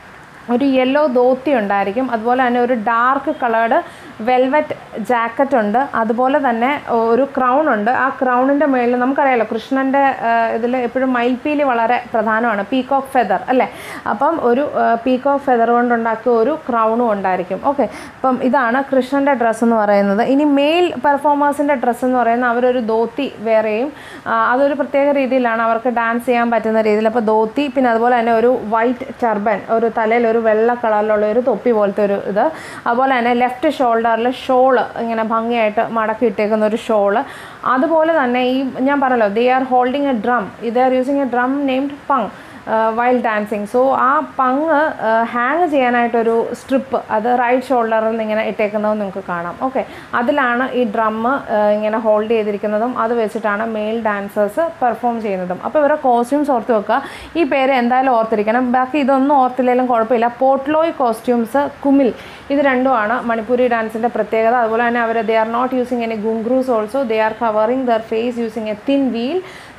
ഒരു യെല്ലോ ധോത്തി ഉണ്ടായിരിക്കും അതുപോലെ തന്നെ ഒരു ഡാർക്ക് കളേർഡ് വെൽവെറ്റ് ജാക്കറ്റ് ഉണ്ട് അതുപോലെ തന്നെ ഒരു ക്രൗൺ ഉണ്ട് ആ ക്രൗണിൻ്റെ മുകളിൽ നമുക്കറിയാലോ കൃഷ്ണൻ്റെ ഇതിൽ എപ്പോഴും മയിൽപ്പീലി വളരെ പ്രധാനമാണ് പീകോക്ക് ഫെദർ അല്ലേ അപ്പം ഒരു പീകോക്ക് ഫെദർ കൊണ്ടുണ്ടാക്കിയ ഒരു ക്രൗണും ഉണ്ടായിരിക്കും ഓക്കെ അപ്പം ഇതാണ് കൃഷ്ണൻ്റെ ഡ്രസ്സ് എന്ന് പറയുന്നത് ഇനി മെയിൽ പെർഫോമേഴ്സിൻ്റെ ഡ്രസ്സ് എന്ന് പറയുന്നത് അവരൊരു ധോത്തി വേറെയും ആ, അതൊരു പ്രത്യേക രീതിയിലാണ് അവർക്ക് ഡാൻസ് ചെയ്യാൻ പറ്റുന്ന രീതിയിൽ അപ്പോൾ ധോത്തി പിന്നെ അതുപോലെ തന്നെ ഒരു വൈറ്റ് ടർബൻ ഒരു തലയിൽ ഒരു വെള്ള കളറിലുള്ള ഒരു തൊപ്പി പോലത്തെ ഒരു ഇത് അതുപോലെ തന്നെ ലെഫ്റ്റ് ഷോൾഡറിൽ ഷോള് ഇങ്ങനെ ഭംഗിയായിട്ട് മടക്കി ഇട്ടേക്കുന്ന ഒരു ഷോള് അതുപോലെ തന്നെ ഈ ഞാൻ പറഞ്ഞല്ലോ they are holding a drum ഇത് are using a drum named Pung while dancing so ആ പങ് ഹാങ് ചെയ്യാനായിട്ടൊരു സ്ട്രിപ്പ് അത് റൈറ്റ് ഷോൾഡറിൽ നിന്ന് ഇങ്ങനെ ഇട്ടേക്കുന്നത് നിങ്ങൾക്ക് കാണാം ഓക്കെ അതിലാണ് ഈ ഡ്രം ഇങ്ങനെ ഹോൾഡ് ചെയ്തിരിക്കുന്നതും അത് വെച്ചിട്ടാണ് മെയിൽ ഡാൻസേഴ്സ് പെർഫോം ചെയ്യുന്നതും അപ്പോൾ ഇവരുടെ കോസ്റ്റ്യൂംസ് ഓർത്ത് വെക്കുക ഈ പേര് എന്തായാലും ഓർത്തിരിക്കണം ബാക്കി ഇതൊന്നും ഓർത്തില്ലെങ്കിലും കുഴപ്പമില്ല പോട്ട്ലോയ് കോസ്റ്റ്യൂംസ് കുമിൽ ഇത് രണ്ടുമാണ് മണിപ്പൂരി ഡാൻസിൻ്റെ പ്രത്യേകത അതുപോലെ തന്നെ അവർ they are not using any ghungroos also they are covering their face using a thin veil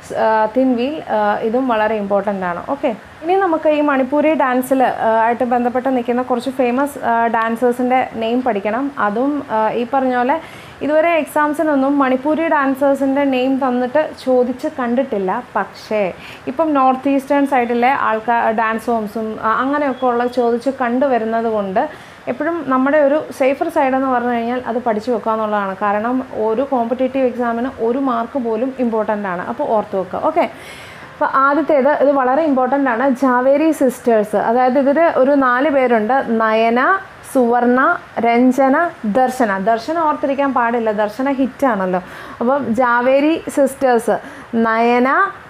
thin veil ഇതും വളരെ ഇമ്പോർട്ടൻ്റ് ആണ് ഓക്കെ ഇനി നമുക്ക് ഈ മണിപ്പൂരി ഡാൻസിൽ ആയിട്ട് ബന്ധപ്പെട്ട് നിൽക്കുന്ന കുറച്ച് ഫേമസ് ഡാൻസേഴ്സിൻ്റെ നെയിം പഠിക്കണം അതും ആ, ഈ പറഞ്ഞ പോലെ ഇതുവരെ എക്സാംസിനൊന്നും മണിപ്പൂരി ഡാൻസേഴ്സിൻ്റെ നെയിം തന്നിട്ട് ചോദിച്ച് കണ്ടിട്ടില്ല പക്ഷേ ഇപ്പം നോർത്ത് ഈസ്റ്റേൺ സൈഡിലെ ആൾക്കാർ ഡാൻസ് ഫോംസും അങ്ങനെയൊക്കെ ഉള്ള ചോദിച്ച് കണ്ടുവരുന്നത് കൊണ്ട് എപ്പോഴും നമ്മുടെ ഒരു സേഫർ സൈഡ് എന്ന് പറഞ്ഞു കഴിഞ്ഞാൽ അത് പഠിച്ചു വെക്കുക എന്നുള്ളതാണ് കാരണം ഒരു കോമ്പറ്റേറ്റീവ് എക്സാമിന് ഒരു മാർക്ക് പോലും ഇമ്പോർട്ടൻ്റ് ആണ് അപ്പോൾ ഓർത്ത് വെക്കുക ഓക്കെ അപ്പോൾ ആദ്യത്തേത് ഇത് വളരെ ഇമ്പോർട്ടൻ്റ് ആണ് ജാവേരി സിസ്റ്റേഴ്സ് അതായത് ഇതിൽ ഒരു നാല് പേരുണ്ട് നയന സുവർണ രഞ്ജന ദർശന ദർശന ഓർത്തിരിക്കാൻ പാടില്ല ദർശന ഹിറ്റാണല്ലോ അപ്പം ജാവേരി സിസ്റ്റേഴ്സ് നയന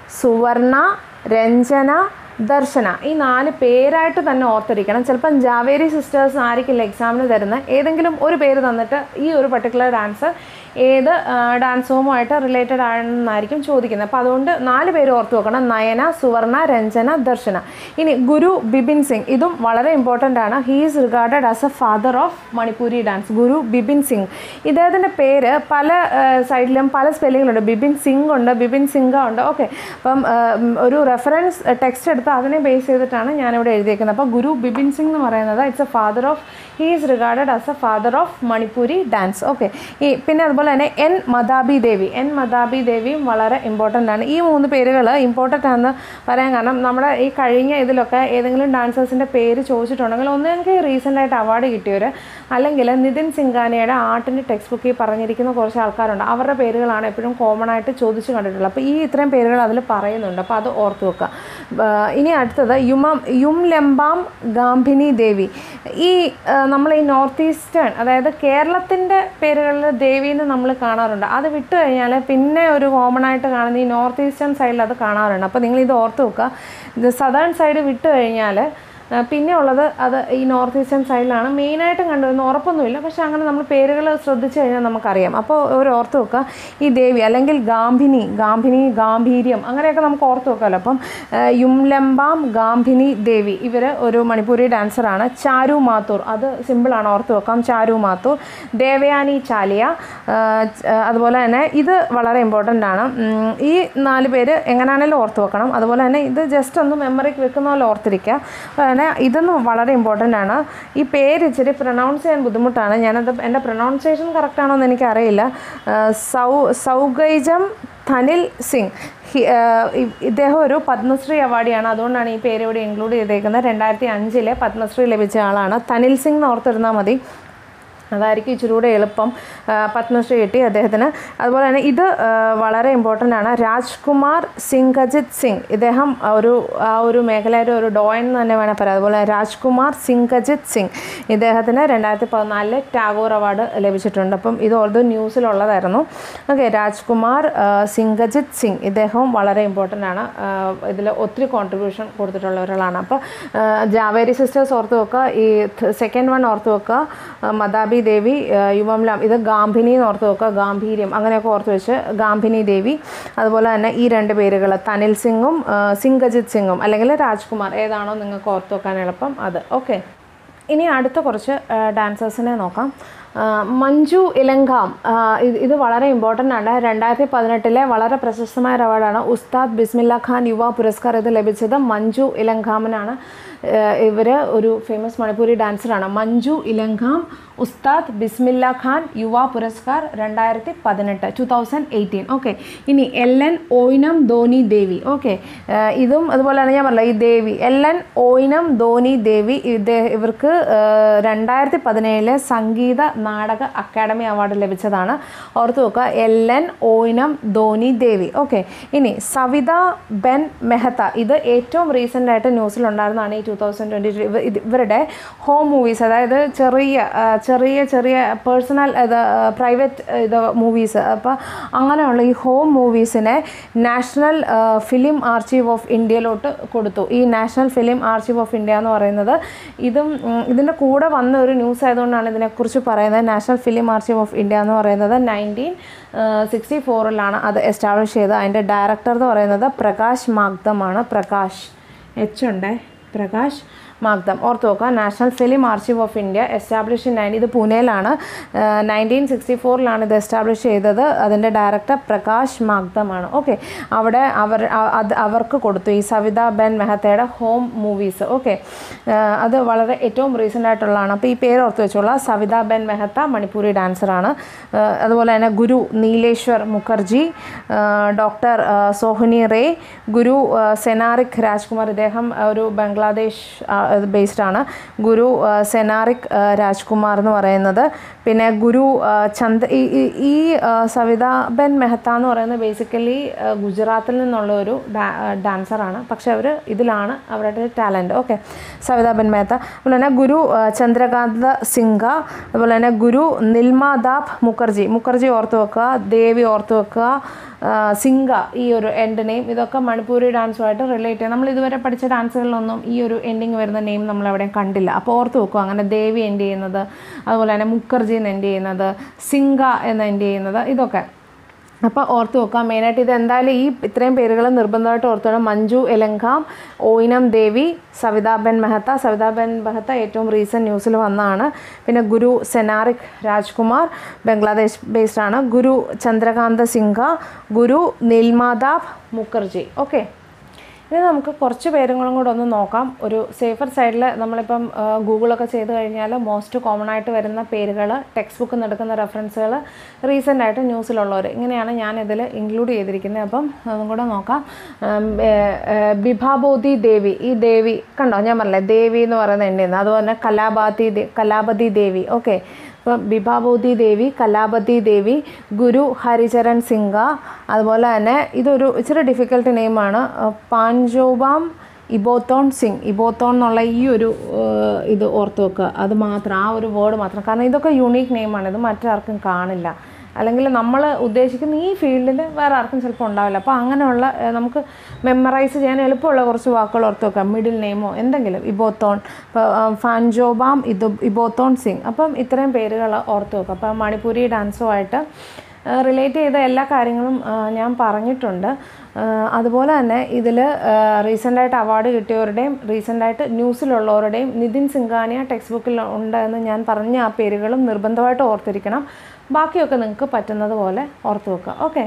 സുവർണ രഞ്ജന ദർശന ഈ നാല് പേരായിട്ട് തന്നെ ഓർത്തിരിക്കണം ചിലപ്പം ജാവേരി സിസ്റ്റേഴ്സ് ആയിരിക്കില്ല എക്സാമിന് തരുന്ന ഏതെങ്കിലും ഒരു പേര് തന്നിട്ട് ഈ ഒരു പർട്ടിക്കുലർ ഡാൻസ് ഏത് ഡാൻസ് ഫോമുമായിട്ട് റിലേറ്റഡ് ആണെന്നായിരിക്കും ചോദിക്കുന്നത് അപ്പോൾ അതുകൊണ്ട് നാല് പേര് ഓർത്ത് വെക്കണം നയന സുവർണ രഞ്ജന ദർശന ഇനി ഗുരു ബിപിൻ സിംഗ് ഇതും വളരെ ഇമ്പോർട്ടൻ്റ് ആണ് he is regarded as a father of Manipuri dance Guru Bipin Singh ഇദ്ദേഹത്തിൻ്റെ പേര് പല സൈഡിലും പല സ്പെല്ലിങ്ങിലുണ്ട് ബിപിൻ സിംഗ് ഉണ്ട് ബിപിൻ സിംഗ ഉണ്ട് ഓക്കെ അപ്പം ആ, ഉം, ഒരു റെഫറൻസ് ടെക്സ്റ്റ് എടുത്ത് അതിനെ ബേസ് ചെയ്തിട്ടാണ് ഞാനിവിടെ എഴുതിയേക്കുന്നത് അപ്പോൾ ഗുരു ബിപിൻ സിംഗ് എന്ന് പറയുന്നത് it's a father of he is regarded as a father of Manipuri dance okay ഈ പിന്നെ അതുപോലെ തന്നെ എൻ മദാബി ദേവി എൻ മദാബി ദേവിയും വളരെ ഇമ്പോർട്ടൻ്റ് ആണ് ഈ മൂന്ന് പേരുകൾ ഇമ്പോർട്ടൻ്റ് ആണെന്ന് പറയാൻ കാരണം നമ്മുടെ ഈ കഴിഞ്ഞ ഇതിലൊക്കെ ഏതെങ്കിലും ഡാൻസേഴ്സിൻ്റെ പേര് ചോദിച്ചിട്ടുണ്ടെങ്കിൽ ഒന്നെങ്കിൽ റീസെൻ്റ് ആയിട്ട് അവാർഡ് കിട്ടിയവർ അല്ലെങ്കിൽ നിതിൻ സിംഗാനിയുടെ ആർട്ടിൻ്റെ ടെക്സ്റ്റ് ബുക്കിൽ പറഞ്ഞിരിക്കുന്ന കുറച്ച് ആൾക്കാരുണ്ട് അവരുടെ പേരുകളാണ് എപ്പോഴും കോമൺ ആയിട്ട് ചോദിച്ചു കണ്ടിട്ടുള്ളത് അപ്പോൾ ഈ ഇത്രയും പേരുകൾ അതിൽ പറയുന്നുണ്ട് അപ്പോൾ അത് ഓർത്ത് വെക്കുക ആ, ഇനി അടുത്തത് യുമം യും ലെമ്പാം ഗാംഭിനി ദേവി ഈ ആ, നമ്മൾ ഈ നോർത്ത് ഈസ്റ്റേൺ അതായത് കേരളത്തിൻ്റെ പേരുകളിൽ ദേവീന്ന് നമ്മൾ കാണാറുണ്ട് അത് വിട്ട് കഴിഞ്ഞാൽ പിന്നെ ഒരു കോമൺ ആയിട്ട് കാണുന്ന ഈ നോർത്ത് ഈസ്റ്റേൺ സൈഡിൽ അത് കാണാറുണ്ട് അപ്പോൾ നിങ്ങൾ ഇത് ഓർത്ത് വെക്കുക ഇത് സദേൺ സൈഡ് വിട്ട് കഴിഞ്ഞാൽ ആ, പിന്നെ ഉള്ളത് അത് ഈ നോർത്ത് ഈസ്റ്റേൺ സൈഡിലാണ് മെയിനായിട്ടും കണ്ടുവരുന്ന ഉറപ്പൊന്നുമില്ല പക്ഷെ അങ്ങനെ നമ്മൾ പേരുകൾ ശ്രദ്ധിച്ചു കഴിഞ്ഞാൽ നമുക്കറിയാം അപ്പോൾ ഒരു ഓർത്ത് വെക്കുക ഈ ദേവി അല്ലെങ്കിൽ ഗാംഭിനി ഗാംഭിനി ഗാംഭീര്യം അങ്ങനെയൊക്കെ നമുക്ക് ഓർത്ത് വെക്കാമല്ലോ അപ്പം ആ, യുംലംബാം ഗാംഭിനി ദേവി ഇവർ ഒരു മണിപ്പൂരി ഡാൻസറാണ് ചാരു മാത്തൂർ അത് സിമ്പിളാണ് ഓർത്ത് വെക്കാം ചാരു മാത്തൂർ ദേവയാനി ചാലിയ ആ, ച- ആ, അതുപോലെ തന്നെ ഇത് വളരെ ഇമ്പോർട്ടൻ്റ് ആണ് ഉം, ഈ നാല് പേര് എങ്ങനെയാണെങ്കിലും ഓർത്ത് വെക്കണം അതുപോലെ തന്നെ ഇത് ജസ്റ്റ് ഒന്ന് മെമ്മറിക്ക് വെക്കുന്ന പോലെ ഓർത്തിരിക്കുക അതുപോലെ തന്നെ ഇതൊന്നും വളരെ ഇമ്പോർട്ടൻ്റ് ആണ് ഈ പേര് ഇച്ചിരി പ്രൊനൗൺസ് ചെയ്യാൻ ബുദ്ധിമുട്ടാണ് ഞാനത് എൻ്റെ പ്രൊനൗൺസിയേഷൻ കറക്റ്റ് ആണോ എന്ന് എനിക്കറിയില്ല ആ, സൗ സൗഗൈജം ധനിൽ സിംഗ് ഹി- ആ, ഇ- ഇദ്ദേഹം ഒരു പത്മശ്രീ അവാർഡിയാണ് അതുകൊണ്ടാണ് ഈ പേര് ഇവിടെ ഇൻക്ലൂഡ് ചെയ്തേക്കുന്നത് രണ്ടായിരത്തി അഞ്ചിലെ പത്മശ്രീ ലഭിച്ച ആളാണ് തനിൽ സിംഗ് എന്ന് ഓർത്തിരുന്നാൽ മതി അതായിരിക്കും ഇച്ചിരി കൂടെ എളുപ്പം ആ, പത്മശ്രീ കിട്ടി അദ്ദേഹത്തിന് അതുപോലെ തന്നെ ഇത് ആ, വളരെ ഇമ്പോർട്ടൻ്റ് ആണ് രാജ്കുമാർ സിംഗജിത് സിംഗ് ഇദ്ദേഹം ഒരു ആ ഒരു മേഖലയുടെ ഒരു ഡോയൻ എന്ന് തന്നെ വേണം പറയാം അതുപോലെ രാജ്കുമാർ സിംഗജിത് സിംഗ് ഇദ്ദേഹത്തിന് രണ്ടായിരത്തി പതിനാലില് ടാഗോർ അവാർഡ് ലഭിച്ചിട്ടുണ്ട് അപ്പം ഇത് ഓൾറെഡി ന്യൂസിലുള്ളതായിരുന്നു ഓക്കെ രാജ്കുമാർ ആ, സിംഗജിത് സിംഗ് ഇദ്ദേഹവും വളരെ ഇമ്പോർട്ടൻ്റ് ആണ് ഇതിൽ ഒത്തിരി കോൺട്രിബ്യൂഷൻ കൊടുത്തിട്ടുള്ള ഒരാളാണ് അപ്പോൾ ജാവേരി സിസ്റ്റേഴ്സ് ഓർത്ത് വെക്കുക ഈ സെക്കൻഡ് വൺ ഓർത്ത് വെക്കുക ആ, മദാബി ദേവി ആ, യുവംലാം ഇത് ഗാംഭിനി എന്ന് ഓർത്ത് വെക്കുക ഗാംഭീര്യം അങ്ങനെയൊക്കെ ഓർത്ത് വെച്ച് ഗാംഭിനി ദേവി അതുപോലെ തന്നെ ഈ രണ്ട് പേരുകൾ തനിൽ സിംഗും ആ, സിംഗജിത് സിംഗും അല്ലെങ്കിൽ രാജ്കുമാർ ഏതാണോ നിങ്ങൾക്ക് ഓർത്ത് വെക്കാൻ എളുപ്പം അത് ഓക്കെ ഇനി അടുത്ത കുറച്ച് ഡാൻസേഴ്സിനെ നോക്കാം ആ, മഞ്ജു ഇലങ്കാം ആ, ഇത് ഇത് വളരെ ഇമ്പോർട്ടൻ്റ് ആണ് രണ്ടായിരത്തി പതിനെട്ടിലെ വളരെ പ്രശസ്തമായ ഒരു അവാർഡാണ് ഉസ്താദ് ബിസ്മില്ല ഖാൻ യുവ പുരസ്കാർ ഇത് ലഭിച്ചത് മഞ്ജു ഇലങ്കാമിനാണ് ഇവർ ഒരു ഫേമസ് മണിപ്പൂരി ഡാൻസറാണ് മഞ്ജു ഇലങ്കാം ഉസ്താദ് ബിസ്മില്ല ഖാൻ യുവ പുരസ്കാർ രണ്ടായിരത്തി പതിനെട്ട് ടു തൗസൻഡ് എയ്റ്റീൻ ഓക്കെ ഇനി L N Oinam Dhoni Devi okay ഇതും അതുപോലെ തന്നെ ഞാൻ പറഞ്ഞില്ല ഈ ദേവി എൽ എൻ ഓയിനം ധോനി ദേവി ഇത് ഇവർക്ക് രണ്ടായിരത്തി പതിനേഴിലെ സംഗീത നാടക അക്കാദമി അവാർഡ് ലഭിച്ചതാണ് ഓർത്ത് നോക്കുക L N Oinam Dhoni Devi okay ഇനി സവിത ബെൻ മെഹത്ത ഇത് ഏറ്റവും റീസെൻ്റ് ആയിട്ട് ന്യൂസിലുണ്ടായിരുന്നതാണ് ഈ ടു തൗസൻഡ് ട്വൻറ്റി ഇവരുടെ ഹോം മൂവീസ് അതായത് ചെറിയ ആ, ചെറിയ ചെറിയ പേഴ്സണൽ ഇത് പ്രൈവറ്റ് ഇത് മൂവീസ് അപ്പോൾ അങ്ങനെയുള്ള ഈ ഹോം മൂവീസിനെ നാഷണൽ ഫിലിം ആർച്ചീവ് ഓഫ് ഇന്ത്യയിലോട്ട് കൊടുത്തു ഈ national film archive of India എന്ന് പറയുന്നത് ഇതും ഉം, ഇതിൻ്റെ കൂടെ വന്ന ഒരു ന്യൂസ് ആയതുകൊണ്ടാണ് ഇതിനെക്കുറിച്ച് പറയുന്നത് national film archive of India എന്ന് പറയുന്നത് നയൻറ്റീൻ സിക്സ്റ്റി ഫോറിലാണ് അത് എസ്റ്റാബ്ലിഷ് ചെയ്തത് അതിൻ്റെ ഡയറക്ടർ എന്ന് പറയുന്നത് പ്രകാശ് മാഗ്ദമാണ് പ്രകാശ് എച്ച് ഉണ്ട് പ്രകാശ് മാഗ്ദം ഓർത്ത് നോക്കുക national film archive of India establish nine ഇത് പൂനെയിലാണ് നയൻറ്റീൻ സിക്സ്റ്റി ഫോറിലാണ് ഇത് എസ്റ്റാബ്ലിഷ് ചെയ്തത് അതിൻ്റെ ഡയറക്ടർ പ്രകാശ് മാഗ്ദമാണ് ഓക്കെ അവിടെ അവർ അ- അത് അവർക്ക് കൊടുത്തു ഈ സവിത ബെൻ മെഹത്തയുടെ ഹോം മൂവീസ് ഓക്കെ അത് വളരെ ഏറ്റവും റീസെൻ്റ് ആയിട്ടുള്ളതാണ് അപ്പോൾ ഈ പേര് ഓർത്ത് വെച്ചോളാം സവിത ബെൻ മെഹത്ത മണിപ്പൂരി ഡാൻസറാണ് അതുപോലെ തന്നെ ഗുരു നീലേശ്വർ മുഖർജി ഡോക്ടർ സോഹനി റേ ഗുരു ആ, സെനാറിക് രാജ്കുമാർ ഇദ്ദേഹം ആ, ഒരു ബംഗ്ലാദേശ് ബേസ്ഡ് ആണ് ഗുരു ആ, സെനാറിക് ആ, രാജ്കുമാർ എന്ന് പറയുന്നത് പിന്നെ ഗുരു ആ, ചന്ദ് ഈ ഈ- ഈ ആ, സവിത ബെൻ മെഹത്ത എന്ന് പറയുന്നത് ബേസിക്കലി ഗുജറാത്തിൽ നിന്നുള്ള ഒരു ഡാൻസറാണ് പക്ഷെ അവർ ഇതിലാണ് അവരുടെ ടാലൻറ്റ് ഓക്കെ സവിത ബെൻ മെഹത്ത അതുപോലെ തന്നെ ഗുരു ആ, ചന്ദ്രകാന്ത സിംഗ അതുപോലെ തന്നെ ഗുരു നിൽമാദാബ് മുഖർജി മുഖർജി ഓർത്ത് വെക്കുക ദേവി ഓർത്ത് വെക്കുക ആ, സിംഗ ഈ ഒരു എൻഡ് നെയിം ഇതൊക്കെ മണിപ്പൂരി ഡാൻസുമായിട്ട് റിലേറ്റ് ചെയ്യാം നമ്മൾ ഇതുവരെ പഠിച്ച ഡാൻസുകളിലൊന്നും ഈ ഒരു എൻഡിങ് വരുന്ന നെയിം നമ്മൾ എവിടെയും കണ്ടില്ല അപ്പോൾ ഓർത്ത് വെക്കുക അങ്ങനെ ദേവി എൻഡ് ചെയ്യുന്നത് അതുപോലെ തന്നെ മുഖർജി എന്ന് എൻഡ് ചെയ്യുന്നത് സിംഗ എന്ന് എൻഡ് ചെയ്യുന്നത് ഇതൊക്കെ അപ്പോൾ ഓർത്ത് വെക്കുക മെയിനായിട്ട് ഇത് എന്തായാലും ഈ ഇത്രയും പേരുകൾ നിർബന്ധമായിട്ട് ഓർത്ത് വേണം മഞ്ജു എലങ്കാം ഓയിനം ദേവി സവിതാബെൻ മെഹത്ത സവിതാബെൻ മെഹത്ത ഏറ്റവും റീസെൻറ്റ് ന്യൂസിൽ വന്നതാണ് പിന്നെ ഗുരു സെനാറിക് രാജ്കുമാർ ബംഗ്ലാദേശ് ബേസ്ഡ് ആണ് ഗുരു ചന്ദ്രകാന്ത സിംഗ ഗുരു നീൽമാദാബ് മുഖർജി ഓക്കെ ഇനി നമുക്ക് കുറച്ച് പേരുകളും കൂടെ ഒന്ന് നോക്കാം ഒരു സേഫർ സൈഡിൽ നമ്മളിപ്പം ആ, ഗൂഗിളൊക്കെ ചെയ്ത് കഴിഞ്ഞാൽ മോസ്റ്റ് കോമൺ ആയിട്ട് വരുന്ന പേരുകൾ ടെക്സ്റ്റ് ബുക്കിൽ നിന്ന് എടുക്കുന്ന റെഫറൻസുകൾ റീസെൻ്റ് ആയിട്ട് ന്യൂസിലുള്ളവർ ഇങ്ങനെയാണ് ഞാൻ ഇതിൽ ഇൻക്ലൂഡ് ചെയ്തിരിക്കുന്നത് അപ്പം അതും കൂടെ നോക്കാം ഉം, ഏ, ഏ, ബിഭാബോധി ദേവി ഈ ദേവി കണ്ടോ ഞാൻ പറഞ്ഞില്ലേ ദേവി എന്ന് പറയുന്ന എൻ്റെ അതുപോലെ തന്നെ കലാബാതി ദേ- കലാപതി ദേവി ഓക്കെ ഇപ്പം ബിഭാബോധി ദേവി കലാപതി ദേവി ഗുരു ഹരിചരൺ സിംഗ അതുപോലെ തന്നെ ഇതൊരു ഇച്ചിരി ഡിഫിക്കൽട്ട് നെയിമാണ് പാൻജോബാം ഇബോത്തോൺ സിംഗ് ഇബോത്തോൺ എന്നുള്ള ഈ ഒരു ഏഹ്, ഇത് ഓർത്ത് വെക്കുക അത് മാത്രം ആ ഒരു വേർഡ് മാത്രം കാരണം ഇതൊക്കെ യുണീക്ക് നെയിമാണ് ഇത് മറ്റാർക്കും കാണില്ല അല്ലെങ്കിൽ നമ്മൾ ഉദ്ദേശിക്കുന്ന ഈ ഫീൽഡിൽ വേറെ ആർക്കും ചിലപ്പോൾ ഉണ്ടാവില്ല അപ്പോൾ അങ്ങനെയുള്ള ഏഹ്, നമുക്ക് മെമ്മറൈസ് ചെയ്യാൻ എളുപ്പമുള്ള കുറച്ച് വാക്കുകൾ ഓർത്ത് വെക്കാം മിഡിൽ നെയിമോ എന്തെങ്കിലും ഇബോത്തോൺ ഇപ്പോൾ ഫാൻജോബാം ഇത് ഇബോത്തോൺ സിംഗ് അപ്പം ഇത്രയും പേരുകൾ ഓർത്ത് വെക്കുക അപ്പം മണിപ്പൂരി ഡാൻസുമായിട്ട് റിലേറ്റ് ചെയ്ത എല്ലാ കാര്യങ്ങളും ആ, ഞാൻ പറഞ്ഞിട്ടുണ്ട് ആ, അതുപോലെ തന്നെ ഇതിൽ റീസെൻ്റായിട്ട് അവാർഡ് കിട്ടിയവരുടെയും റീസെൻ്റായിട്ട് ന്യൂസിലുള്ളവരുടെയും നിതിൻ സിംഗാനിയ ടെക്സ്റ്റ് ബുക്കിൽ ഉണ്ട് എന്ന് ഞാൻ പറഞ്ഞ ആ പേരുകളും നിർബന്ധമായിട്ട് ഓർത്തിരിക്കണം ബാക്കിയൊക്കെ നിങ്ങൾക്ക് പറ്റുന്നത് പോലെ ഓർത്ത് വെക്കുക ഓക്കെ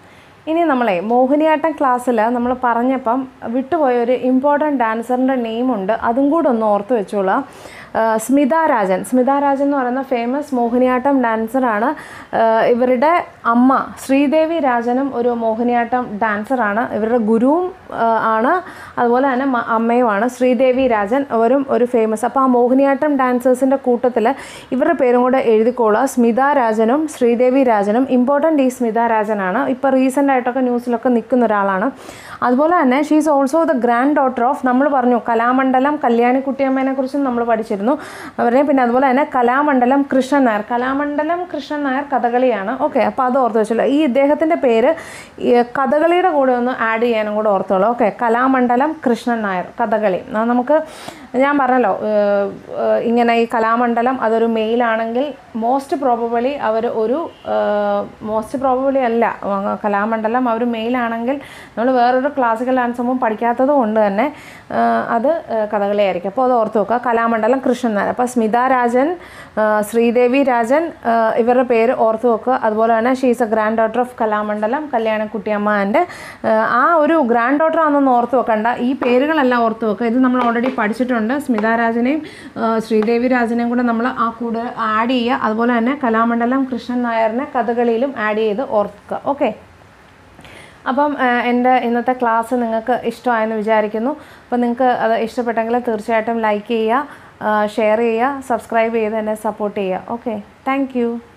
ഇനി നമ്മളെ മോഹിനിയാട്ടം ക്ലാസ്സിൽ നമ്മൾ പറഞ്ഞപ്പം വിട്ടുപോയ ഒരു ഇമ്പോർട്ടൻറ്റ് ഡാൻസറിൻ്റെ നെയിമുണ്ട് അതും കൂടെ ഒന്ന് ഓർത്ത് വെച്ചോളാം ആ, സ്മിത രാജൻ സ്മിത രാജൻ എന്ന് പറയുന്ന ഫേമസ് മോഹിനിയാട്ടം ഡാൻസറാണ് ആ, ഇവരുടെ അമ്മ ശ്രീദേവി രാജനും ഒരു മോഹിനിയാട്ടം ഡാൻസറാണ് ഇവരുടെ ഗുരുവും ആ, ആണ് അതുപോലെ തന്നെ മ- അമ്മയുമാണ് ശ്രീദേവി രാജൻ അവരും ഒരു ഫേമസ് അപ്പോൾ ആ മോഹിനിയാട്ടം ഡാൻസേഴ്സിൻ്റെ കൂട്ടത്തിൽ ഇവരുടെ പേരും കൂടെ എഴുതിക്കോളുക സ്മിത രാജനും ശ്രീദേവി രാജനും ഇമ്പോർട്ടൻ്റ് ഈ സ്മിത രാജനാണ് ഇപ്പോൾ റീസെൻ്റ് ആയിട്ടൊക്കെ ന്യൂസിലൊക്കെ നിൽക്കുന്ന ഒരാളാണ് അതുപോലെ തന്നെ she is also the granddaughter of നമ്മൾ പറഞ്ഞു കലാമണ്ഡലം കല്യാണിക്കുട്ടിയമ്മേനെ കുറിച്ചും നമ്മൾ പഠിച്ചിരുന്നു അവരെ പിന്നെ അതുപോലെ തന്നെ കലാമണ്ഡലം കൃഷ്ണൻ നായർ കലാമണ്ഡലം കൃഷ്ണൻ നായർ കഥകളിയാണ് ഓക്കെ അപ്പോൾ അത് ഓർത്ത് വെച്ചല്ലോ ഈ ഇദ്ദേഹത്തിൻ്റെ പേര് ഈ കഥകളിയുടെ കൂടെ ഒന്ന് ആഡ് ചെയ്യാനും കൂടെ ഓർത്തോളൂ ഓക്കെ കലാമണ്ഡലം കൃഷ്ണൻ നായർ കഥകളി ആ, നമുക്ക് ഞാൻ പറഞ്ഞല്ലോ ഏഹ്, ഏഹ്, ഇങ്ങനെ ഈ കലാമണ്ഡലം അതൊരു മെയിലാണെങ്കിൽ മോസ്റ്റ് പ്രോബബിളി അവർ ഒരു മോസ്റ്റ് പ്രോബബിളി അല്ല ആ, കലാമണ്ഡലം അവർ മെയിലാണെങ്കിൽ നമ്മൾ വേറൊരു ക്ലാസിക്കൽ ഡാൻസ് ഒന്നും പഠിക്കാത്തത് കൊണ്ട് തന്നെ ആ, അത് ഏഹ്, കഥകളിയായിരിക്കും അപ്പോൾ അത് ഓർത്ത് വെക്കുക കലാമണ്ഡലം കൃഷ്ണൻ നായർ അപ്പോൾ സ്മിത രാജൻ ആ, ശ്രീദേവി രാജൻ ആ, ഇവരുടെ പേര് ഓർത്ത് വെക്കുക അതുപോലെ തന്നെ she's a granddaughter of Kalamandalam Kalyanakuttiyamma and ആ ഒരു ഗ്രാൻഡ് ഡോട്ടർ ആണെന്ന് ഓർത്ത് വെക്കണ്ട ഈ പേരുകളെല്ലാം ഓർത്ത് വെക്കുക ഇത് നമ്മൾ ഓൾറെഡി പഠിച്ചിട്ടുണ്ട് സ്മിത രാജനെയും ആ, ശ്രീദേവി രാജനെയും കൂടെ നമ്മൾ ആ കൂടെ ആഡ് ചെയ്യുക അതുപോലെ തന്നെ കലാമണ്ഡലം കൃഷ്ണൻ നായറിനെ കഥകളിയിലും ആഡ് ചെയ്ത് ഓർക്കുക ഓക്കെ അപ്പം ആ, എൻ്റെ ഇന്നത്തെ ക്ലാസ് നിങ്ങൾക്ക് ഇഷ്ടമായെന്ന് വിചാരിക്കുന്നു അപ്പം നിങ്ങൾക്ക് അത് ഇഷ്ടപ്പെട്ടെങ്കിൽ തീർച്ചയായിട്ടും ലൈക്ക് ചെയ്യുക ഷെയർ ചെയ്യുക സബ്സ്ക്രൈബ് ചെയ്ത് എന്നെ സപ്പോർട്ട് ചെയ്യുക ഓക്കെ താങ്ക്